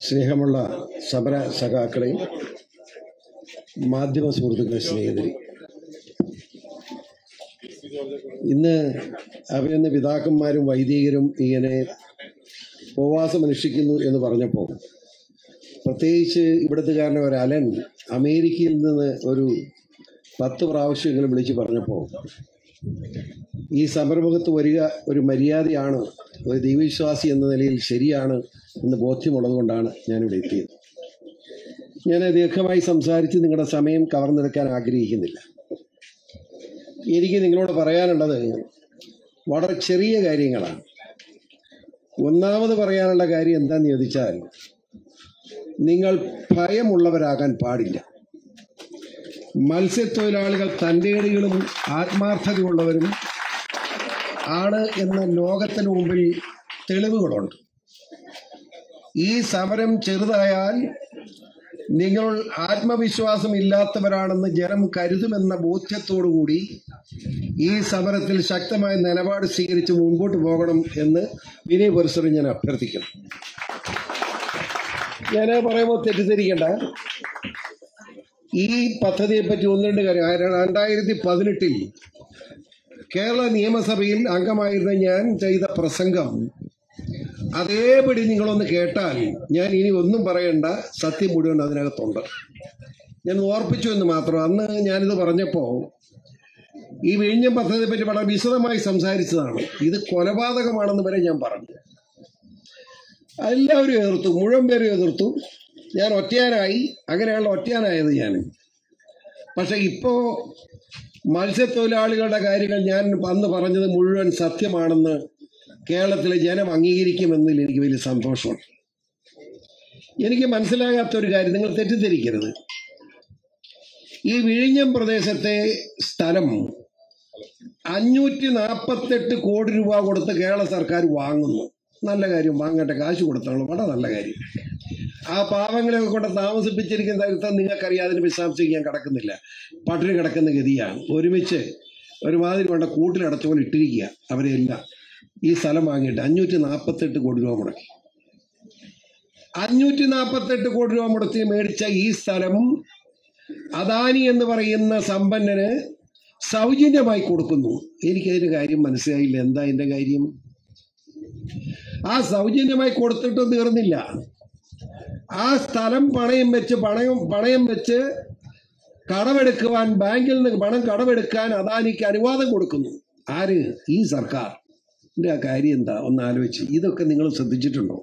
സ്നേഹമുള്ള സമര സഖാക്കളെ മാധ്യമ സുഹൃത്തുക്കളെ സ്നേഹിതരെ ഇന്ന് അവരെന്ന് പിതാക്കന്മാരും വൈദികരും ഇങ്ങനെ ഉപവാസം അനുഷ്ഠിക്കുന്നു എന്ന് പറഞ്ഞപ്പോൾ പ്രത്യേകിച്ച് ഇവിടുത്തുകാരനെ ഒരു അലൻ അമേരിക്കയിൽ നിന്ന് ഒരു പത്ത് പ്രാവശ്യമെങ്കിലും വിളിച്ച് പറഞ്ഞപ്പോൾ ഈ സമരമുഖത്ത് വരിക ഒരു മര്യാദയാണ് ഒരു ദൈവവിശ്വാസി എന്ന നിലയിൽ ശരിയാണ് എന്ന് ബോധ്യമുള്ളത് കൊണ്ടാണ് ഞാനിവിടെ എത്തിയത് ഞാൻ ദീർഘമായി സംസാരിച്ച് നിങ്ങളുടെ സമയം കവർന്നെടുക്കാൻ ആഗ്രഹിക്കുന്നില്ല എനിക്ക് നിങ്ങളോട് പറയാനുള്ളത് വളരെ ചെറിയ കാര്യങ്ങളാണ് ഒന്നാമത് പറയാനുള്ള കാര്യം എന്താണെന്ന് ചോദിച്ചാൽ നിങ്ങൾ ഭയമുള്ളവരാകാൻ പാടില്ല മത്സ്യത്തൊഴിലാളികൾ തൻ്റെടികളും ആത്മാർത്ഥതയുള്ളവരും ആണ് എന്ന ലോകത്തിന് മുമ്പിൽ തെളിവുകളുണ്ട് ഈ സമരം ചെറുതായാൽ നിങ്ങൾ ആത്മവിശ്വാസം ഇല്ലാത്തവരാണെന്ന് ജനം കരുതുമെന്ന ബോധ്യത്തോടുകൂടി ഈ സമരത്തിൽ ശക്തമായ നിലപാട് സ്വീകരിച്ച് മുമ്പോട്ട് പോകണം എന്ന് വിനയ പരിസരം ഞാൻ അഭ്യർത്ഥിക്കണം ഞാൻ പറയുമ്പോൾ തെറ്റിദ്ധരിക്കേണ്ട ഈ പദ്ധതിയെ പറ്റി ഒന്ന് രണ്ട് കാര്യം ആ രണ്ടായിരത്തി പതിനെട്ടിൽ കേരള നിയമസഭയിൽ അംഗമായിരുന്ന ഞാൻ ചെയ്ത പ്രസംഗം അതേപടി നിങ്ങളൊന്ന് കേട്ടാൽ ഞാൻ ഇനി ഒന്നും പറയണ്ട സത്യം മുഴുവൻ അതിനകത്തുണ്ട് ഞാൻ ഓർപ്പിച്ചു എന്ന് മാത്രം അന്ന് ഞാനിത് പറഞ്ഞപ്പോൾ ഈ വിഴിഞ്ഞം പദ്ധതിയെ പറ്റി വളരെ വിശദമായി സംസാരിച്ചതാണ് ഇത് കൊലപാതകമാണെന്ന് വരെ ഞാൻ പറഞ്ഞു എല്ലാവരും എതിർത്തു മുഴുവൻ പേരും എതിർത്തു ഞാൻ ഒറ്റയാനായി അങ്ങനെയുള്ള ഒറ്റയാനായത് ഞാൻ പക്ഷെ ഇപ്പോൾ മത്സ്യത്തൊഴിലാളികളുടെ കാര്യങ്ങൾ ഞാൻ അന്ന് പറഞ്ഞത് മുഴുവൻ സത്യമാണെന്ന് കേരളത്തിലെ ജനം അംഗീകരിക്കുമെന്നതിൽ എനിക്ക് വലിയ സന്തോഷമുണ്ട് എനിക്ക് മനസ്സിലാകാത്തൊരു കാര്യം നിങ്ങൾ തെറ്റിദ്ധരിക്കരുത് ഈ വിഴിഞ്ഞം പ്രദേശത്തെ സ്ഥലം അഞ്ഞൂറ്റി നാൽപ്പത്തെട്ട് കോടി രൂപ കൊടുത്ത് കേരള സർക്കാർ വാങ്ങുന്നു നല്ല കാര്യം വാങ്ങട്ടെ കാശ് കൊടുത്താണ് വളരെ നല്ല കാര്യം ആ പാവങ്ങളെയൊക്കെ കൊണ്ട് താമസിപ്പിച്ചിരിക്കുന്ന തരത്തിൽ നിങ്ങൾക്കറിയാം അതിന് വിശദാംശം ഞാൻ കിടക്കുന്നില്ല പട്ടിണി കിടക്കുന്ന ഗതിയാണ് ഒരുമിച്ച് ഒരുമാതിരി കൊണ്ട് കൂട്ടിലടച്ച പോലെ ഇട്ടിരിക്കുക അവരെല്ലാം ഈ സ്ഥലം വാങ്ങിയിട്ട് അഞ്ഞൂറ്റി നാൽപ്പത്തെട്ട് കോടി രൂപ മുടക്കി അഞ്ഞൂറ്റി നാൽപ്പത്തെട്ട് കോടി രൂപ മുടക്കി മേടിച്ച ഈ സ്ഥലം അദാനി എന്ന് പറയുന്ന സമ്പന്നന് സൗജന്യമായി കൊടുക്കുന്നു എനിക്കതിന്റെ കാര്യം മനസ്സിലായില്ല എന്താ അതിന്റെ കാര്യം ആ സൗജന്യമായി കൊടുത്തിട്ട് തീർന്നില്ല ആ സ്ഥലം പണയം വെച്ച് പണയം പണയം വെച്ച് കടമെടുക്കുവാൻ ബാങ്കിൽ നിന്ന് പണം കടമെടുക്കാൻ അദാനിക്ക് അനുവാദം കൊടുക്കുന്നു ആര് ഈ സർക്കാർ ഇതിന്റെ ആ കാര്യം എന്താ ഒന്ന് ആലോചിച്ച് ഇതൊക്കെ നിങ്ങൾ ശ്രദ്ധിച്ചിട്ടുണ്ടോ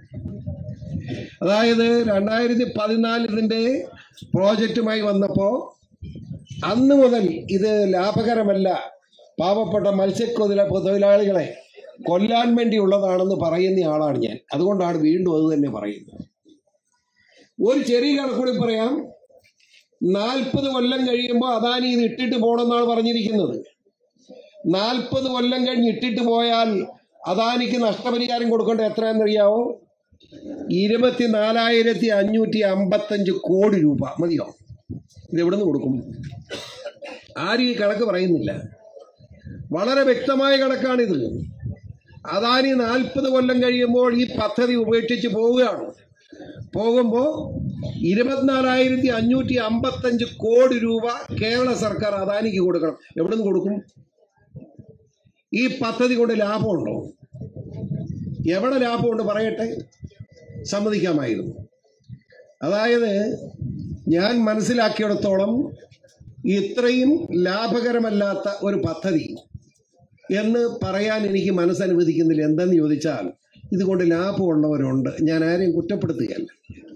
അതായത് രണ്ടായിരത്തി പതിനാല് ഇതിന്റെ പ്രോജക്റ്റുമായി വന്നപ്പോൾ അന്ന് മുതൽ ഇത് ലാഭകരമല്ല പാവപ്പെട്ട മത്സ്യക്കൊതില തൊഴിലാളികളെ കൊല്ലാൻ വേണ്ടിയുള്ളതാണെന്ന് പറയുന്ന ആളാണ് ഞാൻ അതുകൊണ്ടാണ് വീണ്ടും അത് തന്നെ പറയുന്നത് ഒരു ചെറിയ കണക്കൂടി പറയാം നാൽപ്പത് കൊല്ലം കഴിയുമ്പോൾ അദാനി ഇത് ഇട്ടിട്ട് പോകണമെന്നാണ് പറഞ്ഞിരിക്കുന്നത് നാൽപ്പത് കൊല്ലം കഴിഞ്ഞ് ഇട്ടിട്ട് പോയാൽ അദാനിക്ക് നഷ്ടപരിഹാരം കൊടുക്കേണ്ട എത്രയാണെന്നറിയാവോ ഇരുപത്തിനാലായിരത്തി അഞ്ഞൂറ്റി അമ്പത്തഞ്ച് കോടി രൂപ മതിയോ ഇത് എവിടെ നിന്ന് കൊടുക്കും ആരും ഈ കണക്ക് പറയുന്നില്ല വളരെ വ്യക്തമായ കണക്കാണിത് അദാനി നാൽപ്പത് കൊല്ലം കഴിയുമ്പോൾ ഈ പദ്ധതി ഉപേക്ഷിച്ച് പോവുകയാണ് പോകുമ്പോൾ ഇരുപത്തിനാലായിരത്തി അഞ്ഞൂറ്റി അമ്പത്തഞ്ച് കോടി രൂപ കേരള സർക്കാർ അദാനിക്ക് കൊടുക്കണം എവിടെ നിന്ന് കൊടുക്കും ഈ പദ്ധതി കൊണ്ട് ലാഭമുണ്ടോ എവിടെ ലാഭമുണ്ട് പറയട്ടെ സമ്മതിക്കാമായിരുന്നു അതായത് ഞാൻ മനസ്സിലാക്കിയിടത്തോളം ഇത്രയും ലാഭകരമല്ലാത്ത ഒരു പദ്ധതി എന്ന് പറയാൻ എനിക്ക് മനസ്സനുവദിക്കുന്നില്ല എന്തെന്ന് ചോദിച്ചാൽ ഇതുകൊണ്ട് ലാഭമുള്ളവരുണ്ട് ഞാൻ ആരെയും കുറ്റപ്പെടുത്തുകയല്ല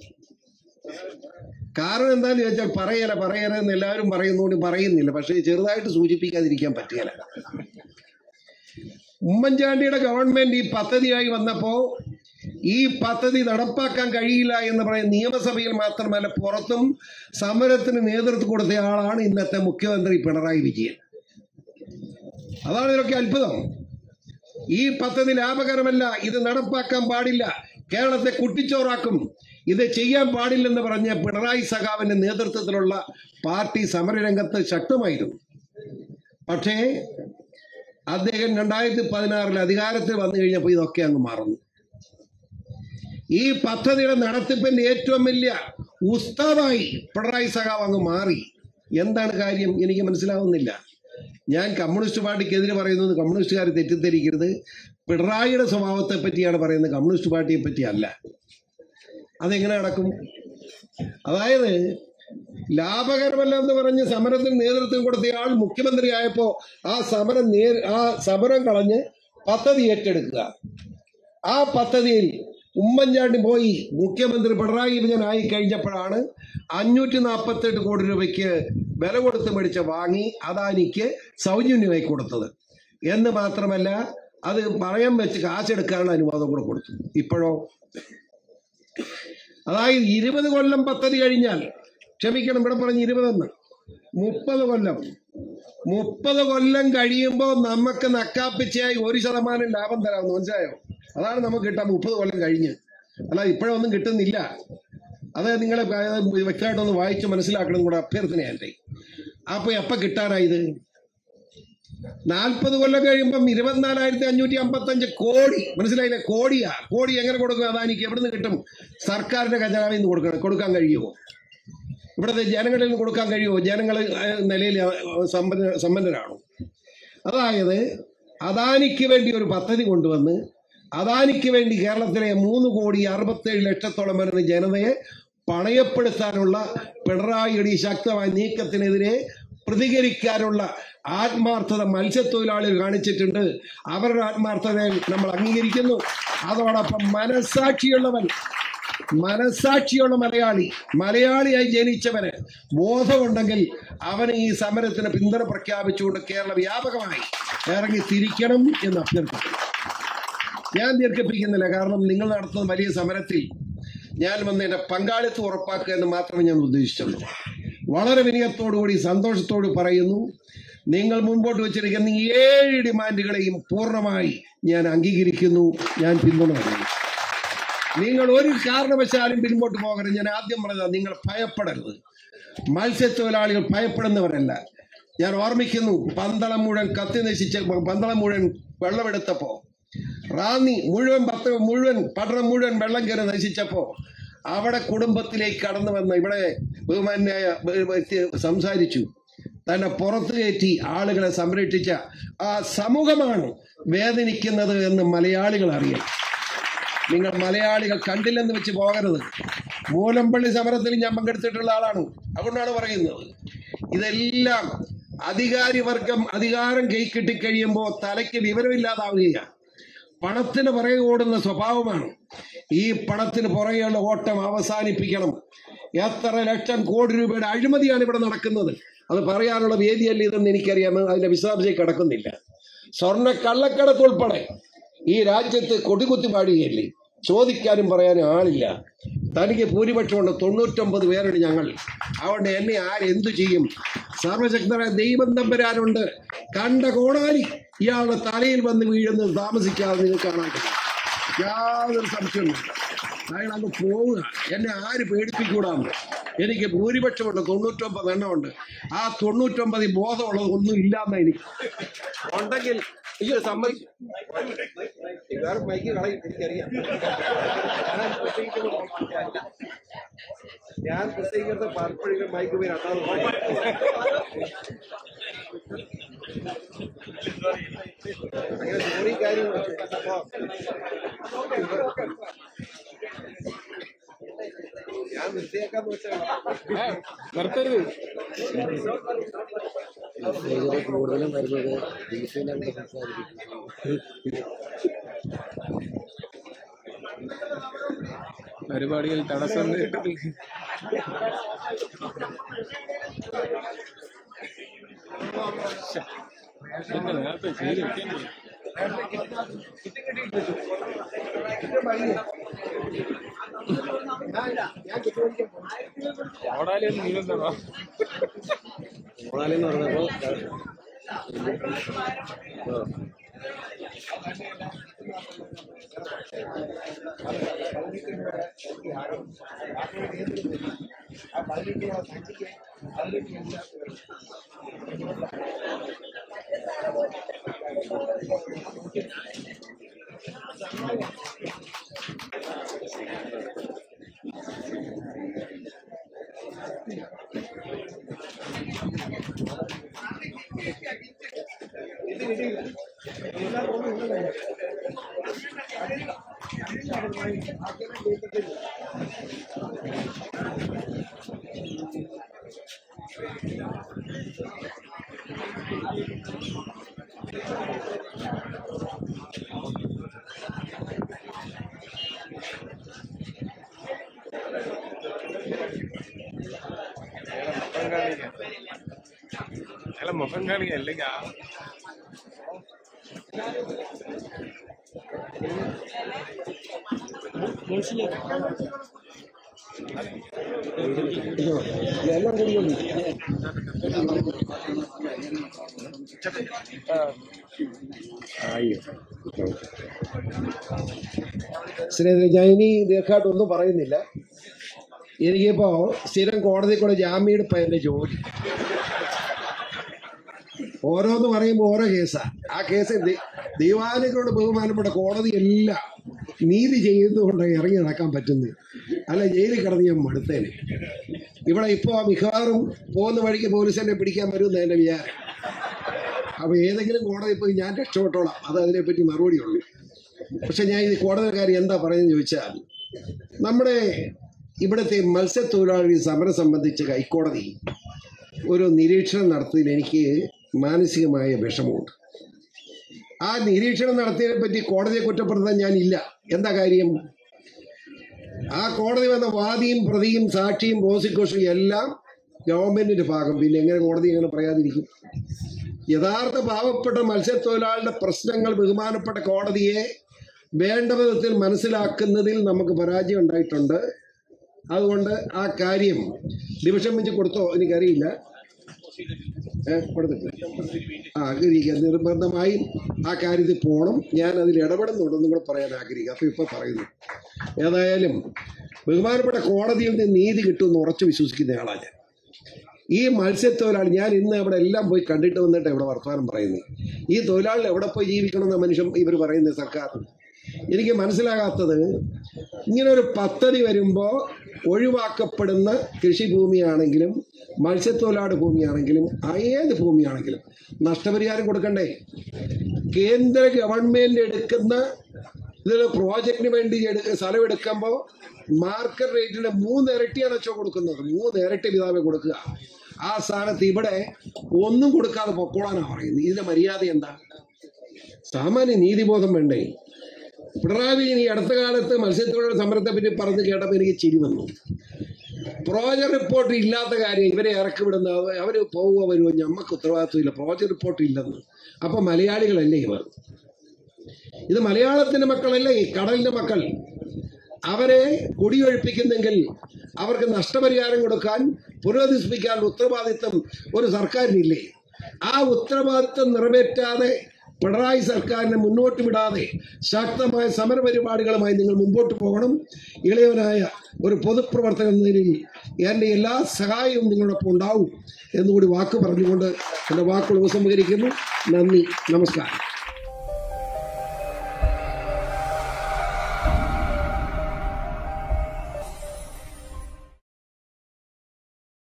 കാരണം എന്താന്ന് ചോദിച്ചാൽ പറയല പറയല എന്ന് എല്ലാവരും പറയുന്നതുകൊണ്ട് പറയുന്നില്ല പക്ഷേ ചെറുതായിട്ട് സൂചിപ്പിക്കാതിരിക്കാൻ പറ്റുകയില്ല ഉമ്മൻചാണ്ടിയുടെ ഗവൺമെന്റ് ഈ പദ്ധതിയായി വന്നപ്പോ ഈ പദ്ധതി നടപ്പാക്കാൻ കഴിയില്ല എന്ന് പറയുന്ന നിയമസഭയിൽ മാത്രമല്ല പുറത്തും സമരത്തിന് നേതൃത്വം കൊടുത്ത ആളാണ് ഇന്നത്തെ മുഖ്യമന്ത്രി പിണറായി വിജയൻ അതാണ് ഇതിലൊക്കെ അത്ഭുതം ഈ പദ്ധതി ലാഭകരമല്ല ഇത് നടപ്പാക്കാൻ പാടില്ല കേരളത്തെ കുട്ടിച്ചോറാക്കും ഇത് ചെയ്യാൻ പാടില്ലെന്ന് പറഞ്ഞ പിണറായി സഖാവിന്റെ നേതൃത്വത്തിലുള്ള പാർട്ടി സമരരംഗത്ത് ശക്തമായിരുന്നു പക്ഷേ അദ്ദേഹം രണ്ടായിരത്തി പതിനാറിൽ അധികാരത്തിൽ വന്നു കഴിഞ്ഞപ്പോൾ ഇതൊക്കെ അങ്ങ് മറന്നു ഈ പദ്ധതിയുടെ നടത്തിപ്പിന്റെ ഏറ്റവും വലിയ ഉസ്താദായി പിണറായി സഖാവ് അങ്ങ് മാറി എന്താണ് കാര്യം എനിക്ക് മനസ്സിലാവുന്നില്ല ഞാൻ കമ്മ്യൂണിസ്റ്റ് പാർട്ടിക്കെതിരെ പറയുന്നത് കമ്മ്യൂണിസ്റ്റുകാർ തെറ്റിദ്ധരിക്കരുത് പിണറായിയുടെ സ്വഭാവത്തെ പറ്റിയാണ് പറയുന്നത് കമ്മ്യൂണിസ്റ്റ് പാർട്ടിയെ പറ്റിയല്ല അതെങ്ങനെ നടക്കും അതായത് ലാഭകരമല്ല എന്ന് പറഞ്ഞ് സമരത്തിന് നേതൃത്വം കൊടുത്തയാൾ മുഖ്യമന്ത്രിയായപ്പോ ആ സമരം നേ ആ സമരം കളഞ്ഞ് പദ്ധതി ഏറ്റെടുക്കുക ആ പദ്ധതിയിൽ ഉമ്മൻചാണ്ടി പോയി മുഖ്യമന്ത്രി പിണറായി വിജയൻ ആയി കഴിഞ്ഞപ്പോഴാണ് അഞ്ഞൂറ്റി നാൽപ്പത്തെട്ട് കോടി രൂപയ്ക്ക് വില കൊടുത്ത് മേടിച്ച വാങ്ങി അദാനിക്ക് സൗജന്യമായി കൊടുത്തത് എന്ന് മാത്രമല്ല അത് പറയാൻ വെച്ച് കാശെടുക്കാനുള്ള അനുവാദം കൂടെ കൊടുത്തു ഇപ്പോഴോ അതായത് ഇരുപത് കൊല്ലം പദ്ധതി കഴിഞ്ഞാൽ ക്ഷമിക്കണം ഇവിടെ പറഞ്ഞ് ഇരുപതെന്ന് മുപ്പത് കൊല്ലം മുപ്പത് കൊല്ലം കഴിയുമ്പോൾ നമുക്ക് നക്കാപ്പിച്ചയായി ഒരു ശതമാനം ലാഭം തരാമെന്ന് മനസ്സിലായോ അതാണ് നമുക്ക് കിട്ടാൻ മുപ്പത് കൊല്ലം കഴിഞ്ഞ് അല്ല ഇപ്പോഴൊന്നും കിട്ടുന്നില്ല അത് നിങ്ങളെ വ്യക്തമായിട്ടൊന്ന് വായിച്ച് മനസ്സിലാക്കണം കൂടെ അഭ്യർത്ഥനയല്ലേ അപ്പൊ എപ്പ കിട്ടാനായത് നാൽപ്പത് കൊല്ലം കഴിയുമ്പം ഇരുപത്തിനാലായിരത്തി അഞ്ഞൂറ്റി അമ്പത്തഞ്ച് കോടി മനസ്സിലായില്ലേ കോടിയാ കോടി എങ്ങനെ കൊടുക്കും അദാനിക്ക് എവിടുന്ന് കിട്ടും സർക്കാരിന്റെ ഖജനാവിൽ നിന്ന് കൊടുക്കണം കൊടുക്കാൻ കഴിയുമോ ഇവിടുത്തെ ജനങ്ങളിൽ നിന്ന് കൊടുക്കാൻ കഴിയുമോ ജനങ്ങൾ നിലയിൽ സമ്പന്ന സമ്പന്നരാണോ അതായത് അദാനിക്ക് വേണ്ടി ഒരു പദ്ധതി കൊണ്ടുവന്ന് അദാനിക്ക് വേണ്ടി കേരളത്തിലെ മൂന്ന് കോടി അറുപത്തേഴ് ലക്ഷത്തോളം വരുന്ന ജനതയെ പണയപ്പെടുത്താനുള്ള പിണറായിയുടെ ഈ ശക്തമായ നീക്കത്തിനെതിരെ പ്രതികരിക്കാനുള്ള ആത്മാർത്ഥത മത്സ്യത്തൊഴിലാളികൾ കാണിച്ചിട്ടുണ്ട് അവരുടെ ആത്മാർത്ഥതയെ നമ്മൾ അംഗീകരിക്കുന്നു അതോടൊപ്പം മനസാക്ഷിയുള്ളവൻ മനസാക്ഷിയുള്ള മലയാളി മലയാളിയായി ജനിച്ചവന് ബോധമുണ്ടെങ്കിൽ അവന് ഈ സമരത്തിന് പിന്തുണ പ്രഖ്യാപിച്ചുകൊണ്ട് കേരള വ്യാപകമായി ഇറങ്ങി തിരിക്കണം എന്ന് അഭ്യർത്ഥിക്കുന്നു ഞാൻ ദീർഘിപ്പിക്കുന്നില്ല കാരണം നിങ്ങൾ നടത്തുന്ന വലിയ സമരത്തിൽ ഞാൻ വന്ന് എന്റെ പങ്കാളിത്തം ഉറപ്പാക്കുക എന്ന് മാത്രമേ ഞാൻ ഉദ്ദേശിച്ചുള്ളൂ വളരെ വിനയത്തോടുകൂടി സന്തോഷത്തോട് പറയുന്നു നിങ്ങൾ മുൻപോട്ട് വെച്ചിരിക്കുന്ന ഈ ഏഴ് ഡിമാൻഡുകളെയും പൂർണ്ണമായി ഞാൻ അംഗീകരിക്കുന്നു ഞാൻ പിന്തുണ നൽകുന്നു നിങ്ങൾ ഒരു കാരണവശാലും പിൻപോട്ട് പോകരുത് ഞാൻ ആദ്യം പറഞ്ഞത് നിങ്ങൾ ഭയപ്പെടരുത് മത്സ്യത്തൊഴിലാളികൾ ഭയപ്പെടുന്നവരല്ല ഞാൻ ഓർമ്മിക്കുന്നു പന്തളം മുഴുവൻ കത്തി നശിച്ച പന്തളം മുഴുവൻ വെള്ളമെടുത്തപ്പോ റാന്നി മുഴുവൻ പത്ത് മുഴുവൻ പട്ടണം മുഴുവൻ വെള്ളം കയറി നശിച്ചപ്പോ അവിടെ കുടുംബത്തിലേക്ക് കടന്നു വന്ന ഇവിടെ ബഹുമാന്യായ വ്യക്തി സംസാരിച്ചു തന്നെ പുറത്തു കയറ്റി ആളുകളെ സംരക്ഷിച്ച ആ സമൂഹമാണ് വേദനിക്കുന്നത് എന്ന് മലയാളികൾ അറിയണം നിങ്ങൾ മലയാളികൾ കണ്ടില്ലെന്ന് വെച്ച് പോകരുത് മൂലമ്പള്ളി സമരത്തിൽ ഞാൻ പങ്കെടുത്തിട്ടുള്ള ആളാണ് അതുകൊണ്ടാണ് പറയുന്നത് ഇതെല്ലാം അധികാരി വർഗം അധികാരം കൈ കിട്ടിക്കഴിയുമ്പോൾ തലയ്ക്ക് വിവരമില്ലാതാവുകയാണ് പണത്തിന് പുറകെ ഓടുന്ന സ്വഭാവമാണ് ഈ പണത്തിന് പുറകെയുള്ള ഓട്ടം അവസാനിപ്പിക്കണം എത്ര ലക്ഷം കോടി രൂപയുടെ അഴിമതിയാണ് ഇവിടെ നടക്കുന്നത് അത് പറയാനുള്ള വേദിയല്ല ഇതെന്ന് എനിക്കറിയാം അതിന്റെ വിശദാംശം കിടക്കുന്നില്ല സ്വർണ്ണ കള്ളക്കടത്ത് ഉൾപ്പെടെ ഈ രാജ്യത്ത് കൊടികുത്തി പാടുകയല്ലേ ചോദിക്കാനും പറയാനും ആളില്ല തനിക്ക് ഭൂരിപക്ഷമുണ്ട് തൊണ്ണൂറ്റൊമ്പത് പേരുണ്ട് ഞങ്ങൾ അതുകൊണ്ട് എന്നെ ആരെന്തു ചെയ്യും സർവശക്തനായ ദൈവം തമ്പരാനുണ്ട് കണ്ട കോടാലി ഇയാളുടെ തലയിൽ വന്ന് വീഴുന്നത് താമസിക്കാതെ നിങ്ങൾക്ക് കാണാൻ കഴിയും യാതൊരു സംശയവുമില്ല അയാൾ അങ്ങ് പോവുക എന്നെ ആര് പേടിപ്പിക്കൂടാന്ന് എനിക്ക് ഭൂരിപക്ഷമുണ്ട് തൊണ്ണൂറ്റൊമ്പത് എണ്ണമുണ്ട് ആ തൊണ്ണൂറ്റൊമ്പതിൽ ബോധമുള്ളത് ഒന്നും ഇല്ലാന്ന എനിക്ക് ഉണ്ടെങ്കിൽ അയ്യോ സമ്മതി വേറെ മൈക്ക് കളയും എനിക്കറിയാം ഞാൻ പ്രസംഗിക്കുന്ന മൈക്ക് അല്ല. ഞാൻ പ്രസംഗിക്കുന്ന പലപ്പോഴും മൈക്ക് പോയി രണ്ടാമത് അങ്ങനെ ജോലി കാര്യം വെച്ചിട്ടപ്പോ ഞാൻ നിർത്തിയേക്കാന്ന് വെച്ചാൽ നിർത്തരുത് ഇതിൽ കൂടുതലും വരുന്നത് ബീഫിനെ സംസാരിക്കും പരിപാടിയിൽ തടസ്സം നേരിട്ടില്ല പിന്നെ നേരത്തെ ചെയ്ത് വെക്കേണ്ടി ഓടാലൊന്നും നീങ്ങുന്നതാ ഓണാലെന്ന് പറഞ്ഞപ്പോ മുഖം കാണിക്കാം അയാളെ മുഖം കാണിക്കാം അല്ലെങ്കിൽ ആ എല്ലാം കൂടിയുണ്ട് സ്നേഹിതരെ ഞാൻ ഇനി ദീർഘമായിട്ടൊന്നും പറയുന്നില്ല എനിക്കിപ്പോ സ്ഥിരം കോടതി കൂടെ ജാമ്യം എടുപ്പ എന്റെ ജോലി ഓരോന്ന് പറയുമ്പോൾ ഓരോ കേസാ ആ കേസ് ദി- ദൈവാനുകളോട് ബഹുമാനപ്പെട്ട കോടതി എല്ലാം നീതി ചെയ്തുകൊണ്ട് ഇറങ്ങി നടക്കാൻ പറ്റുന്നത് അല്ല ജയിലിൽ കിടന്ന് ഞാൻ മടുത്തേനെ ഇവിടെ ഇപ്പോൾ മിക്കവാറും പോകുന്ന വഴിക്ക് പോലീസ് എന്നെ പിടിക്കാൻ വരുമെന്ന് എൻ്റെ വിചാരം അപ്പോൾ ഏതെങ്കിലും കോടതി പോയി ഞാൻ രക്ഷപ്പെട്ടോളാം അത് അതിനെപ്പറ്റി മറുപടിയുള്ളൂ പക്ഷെ ഞാൻ ഈ കോടതിക്കാർ എന്താ പറയുന്നത് ചോദിച്ചാൽ നമ്മുടെ ഇവിടുത്തെ മത്സ്യത്തൊഴിലാളി സമരം സംബന്ധിച്ച് ഹൈക്കോടതി ഒരു നിരീക്ഷണം നടത്തിയതിൽ എനിക്ക് മാനസികമായ വിഷമമുണ്ട് ആ നിരീക്ഷണം നടത്തിയതിനെ പറ്റി കോടതിയെ കുറ്റപ്പെടുത്താൻ ഞാനില്ല എന്താ കാര്യം ആ കോടതി വന്ന വാദിയും പ്രതിയും സാക്ഷിയും പ്രോസിക്യൂഷനും എല്ലാം ഗവൺമെന്റിന്റെ ഭാഗം പിന്നെ എങ്ങനെ കോടതി എങ്ങനെ പറയാതിരിക്കും യഥാർത്ഥ പാവപ്പെട്ട മത്സ്യത്തൊഴിലാളിയുടെ പ്രശ്നങ്ങൾ ബഹുമാനപ്പെട്ട കോടതിയെ വേണ്ട വിധത്തിൽ മനസ്സിലാക്കുന്നതിൽ നമുക്ക് പരാജയം ഉണ്ടായിട്ടുണ്ട് അതുകൊണ്ട് ആ കാര്യം ഡിവിഷൻ ബെഞ്ച് കൊടുത്തോ എനിക്കറിയില്ല ഏ, കൊടുത്തിട്ടില്ല ആ ആഗ്രഹിക്കുക നിർബന്ധമായും ആ കാര്യത്തിൽ പോകണം ഞാൻ അതിൽ ഇടപെടുന്നുണ്ടെന്നും കൂടെ പറയാൻ ആഗ്രഹിക്കുക അപ്പോൾ ഇപ്പോൾ പറയുന്നു ഏതായാലും ബഹുമാനപ്പെട്ട കോടതിയിൽ നിന്ന് നീതി കിട്ടുമെന്ന് ഉറച്ചു വിശ്വസിക്കുന്ന ആളാണ് ഞാൻ ഈ മത്സ്യത്തൊഴിലാളി ഞാൻ ഇന്ന് അവിടെ എല്ലാം പോയി കണ്ടിട്ട് വന്നിട്ട് ഇവിടെ വർത്തമാനം പറയുന്നത് ഈ തൊഴിലാളികൾ എവിടെ പോയി ജീവിക്കണമെന്ന മനുഷ്യൻ ഇവർ പറയുന്നത് സർക്കാർ എനിക്ക് മനസ്സിലാകാത്തത് ഇങ്ങനെ ഒരു പദ്ധതി വരുമ്പോൾ ഒഴിവാക്കപ്പെടുന്ന കൃഷിഭൂമിയാണെങ്കിലും മത്സ്യത്തൊഴിലാളി ഭൂമിയാണെങ്കിലും ആ ഏത് ഭൂമിയാണെങ്കിലും നഷ്ടപരിഹാരം കൊടുക്കണ്ടേ കേന്ദ്ര ഗവൺമെന്റ് എടുക്കുന്ന ഇതിൽ പ്രോജക്റ്റിന് വേണ്ടി എടുക്ക സ്ഥലം എടുക്കുമ്പോൾ മാർക്കറ്റ് റേറ്റിന്റെ മൂന്ന് ഇരട്ടിയാണ് അച്ചോ കൊടുക്കുന്നത് മൂന്ന് ഇരട്ടി വിധാനം കൊടുക്കുക ആ സ്ഥാനത്ത് ഇവിടെ ഒന്നും കൊടുക്കാതെ പൊക്കോളാനാ പറയുന്നത് ഇതിന്റെ മര്യാദ എന്താ സാമാന്യ നീതിബോധം വേണ്ടേ പിണറായി വിജയൻ ഈ അടുത്ത കാലത്ത് മത്സ്യത്തൊഴിലാളി സമരത്തെ പറ്റി പറഞ്ഞ് കേട്ടപ്പോൾ എനിക്ക് ചിരി വന്നു പ്രോജക്ട് റിപ്പോർട്ട് ഇല്ലാത്ത കാര്യം ഇവരെ ഇറക്കി വിടുന്ന അവർ പോവുക വരുമോ ഞമ്മക്ക് ഉത്തരവാദിത്വമില്ല പ്രോജക്ട് റിപ്പോർട്ട് ഇല്ലെന്ന് അപ്പൊ മലയാളികളല്ലേ ഇവർ ഇത് മലയാളത്തിന്റെ മക്കളല്ലേ ഈ കടലിന്റെ മക്കൾ അവരെ കുടിയൊഴിപ്പിക്കുന്നെങ്കിൽ അവർക്ക് നഷ്ടപരിഹാരം കൊടുക്കാൻ പുനരധിപ്പിക്കാനുള്ള ഉത്തരവാദിത്വം ഒരു സർക്കാരിനില്ലേ ആ ഉത്തരവാദിത്വം നിറവേറ്റാതെ പിണറായി സർക്കാരിനെ മുന്നോട്ട് വിടാതെ ശക്തമായ സമരപരിപാടികളുമായി നിങ്ങൾ മുമ്പോട്ട് പോകണം ഇളയവനായ ഒരു പൊതുപ്രവർത്തകൻ എന്ന നിലയിൽ എൻ്റെ എല്ലാ സഹായവും നിങ്ങളോടൊപ്പം ഉണ്ടാവും എന്നുകൂടി വാക്ക് പറഞ്ഞുകൊണ്ട് എൻ്റെ വാക്കുകൾ ഉപസംഹരിക്കുന്നു നന്ദി നമസ്കാരം